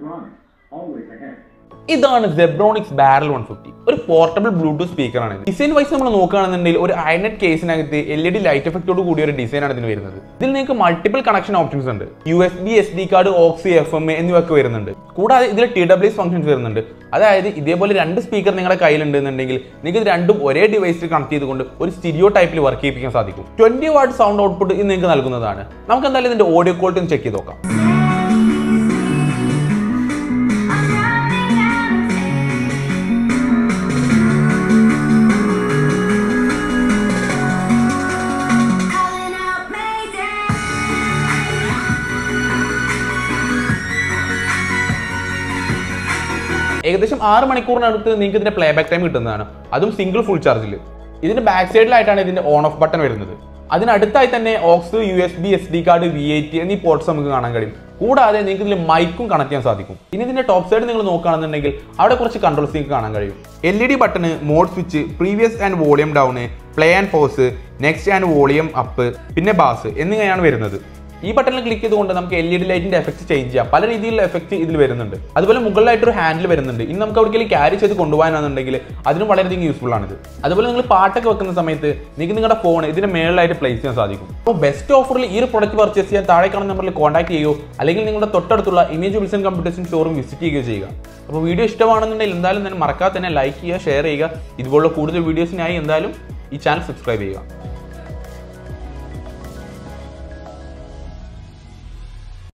run, always ahead. ഇതാണ് Zebronics barrel one fifty ഒരു portable Bluetooth സ്പീക്കറാണ് ഇത് ഡിസൈൻ വൈസ് നമ്മൾ നോക്കുകയാണെന്നുണ്ടെങ്കിൽ ഒരു അയനറ്റ് കേസിനകത്ത് എൽ ഇ ഡി ലൈറ്റ് എഫക്റ്റോട് കൂടിയ ഒരു ഡിസൈനാണ് ഇതിന് വരുന്നത് ഇതിൽ നിങ്ങൾക്ക് മൾട്ടിപ്പിൾ കണക്ഷൻ ഓപ്ഷൻസ് ഉണ്ട് U S B S D card aux F M എ എന്നിവയൊക്കെ വരുന്നുണ്ട് കൂടാതെ ഇതിൽ ടി ഡബ്ല്യു എസ് ഫംഗ്ഷൻസ് വരുന്നുണ്ട് അതായത് ഇതേപോലെ രണ്ട് സ്പീക്കർ നിങ്ങളുടെ കയ്യിലുണ്ടെന്നുണ്ടെങ്കിൽ നിങ്ങൾക്ക് ഇത് രണ്ടും ഒരേ ഡിവൈസിൽ കണക്ട് ചെയ്തുകൊണ്ട് ഒരു സ്റ്റീരിയോ ടൈപ്പിൽ വർക്ക് ചെയ്യിപ്പിക്കാൻ സാധിക്കും ട്വന്റി വാട്ട് സൗണ്ട് ഔട്ട്പുട്ട് ഇത് നിങ്ങൾക്ക് നൽകുന്നതാണ് നമുക്ക് എന്തായാലും ഇതിന്റെ ഓഡിയോ ക്വാളിറ്റി ഒന്ന് ചെക്ക് ചെയ്ത് നോക്കാം Calling out Mayday. ഏകദേശം ആറ് മണിക്കൂറിനടുത്ത് നിങ്ങൾക്ക് ഇതിന്റെ പ്ലേ ബാക്ക് ടൈം കിട്ടുന്നതാണ് അതും സിംഗിൾ ഫുൾ ചാർജിൽ ഇതിന്റെ ബാക്ക് സൈഡിലായിട്ടാണ് ഇതിന്റെ ഓൺ ഓഫ് ബട്ടൺ വരുന്നത് അതിനടുത്തായി തന്നെ aux U S B S D card V I T എന്നീ പോർട്സ് നമുക്ക് കാണാൻ കഴിയും കൂടാതെ നിങ്ങൾക്ക് ഇതിൽ മൈക്കും കണക്ട് ചെയ്യാൻ സാധിക്കും ഇനി ഇതിന്റെ ടോപ്പ് സൈഡ് നിങ്ങൾ നോക്കുകയാണെന്നുണ്ടെങ്കിൽ അവിടെ കുറച്ച് കൺട്രോൾസ് നിങ്ങൾക്ക് കാണാൻ കഴിയും L E D button mode switch previous and volume down play and pause next and volume up പിന്നെ ബാസ് എന്നിങ്ങനെയാണ് വരുന്നത് ഈ ബട്ടണിൽ ക്ലിക്ക് ചെയ്തുകൊണ്ട് നമുക്ക് എൽ ഇ ഡി ലൈറ്റിന്റെ എഫക്ട് ചേഞ്ച് ചെയ്യാം പല രീതിയിലുള്ള എഫക്ട് ഇതിൽ വരുന്നുണ്ട് അതുപോലെ മുകളിലായിട്ട് ഒരു ഹാൻഡിൽ വരുന്നുണ്ട് ഇനി നമുക്ക് അവിടേക്ക് ക്യാരി ചെയ്ത് കൊണ്ടുപോകാനാണെന്നുണ്ടെങ്കിൽ അതിനും വളരെയധികം യൂസ്ഫുൾ ആണിത് അതുപോലെ നിങ്ങൾ പാട്ടൊക്കെ വെക്കുന്ന സമയത്ത് നിങ്ങൾക്ക് നിങ്ങളുടെ ഫോൺ ഇതിന്റെ മേളിലായിട്ട് പ്ലേസ് ചെയ്യാൻ സാധിക്കും അപ്പോൾ ബെസ്റ്റ് ഓഫറിൽ ഈ ഒരു പ്രൊഡക്റ്റ് പർച്ചേസ് ചെയ്യാൻ താഴെ കാണുന്ന നമ്പറിൽ കോൺടാക്ട് ചെയ്യുകയോ അല്ലെങ്കിൽ നിങ്ങളുടെ തൊട്ടടുത്തുള്ള ഇമേജ് വിൽസൺ കമ്പ്യൂട്ടേഴ്സിൻ ഷോറൂം വിസിറ്റ് ചെയ്യുകയോ ചെയ്യുക അപ്പോൾ വീഡിയോ ഇഷ്ടമാണെന്നുണ്ടെങ്കിൽ എന്തായാലും തന്നെ മറക്കാതെ തന്നെ ലൈക്ക് ചെയ്യുക ഷെയർ ചെയ്യുക ഇതുപോലുള്ള കൂടുതൽ വീഡിയോസിനായി എന്തായാലും ഈ ചാനൽ സബ്സ്ക്രൈബ് ചെയ്യുക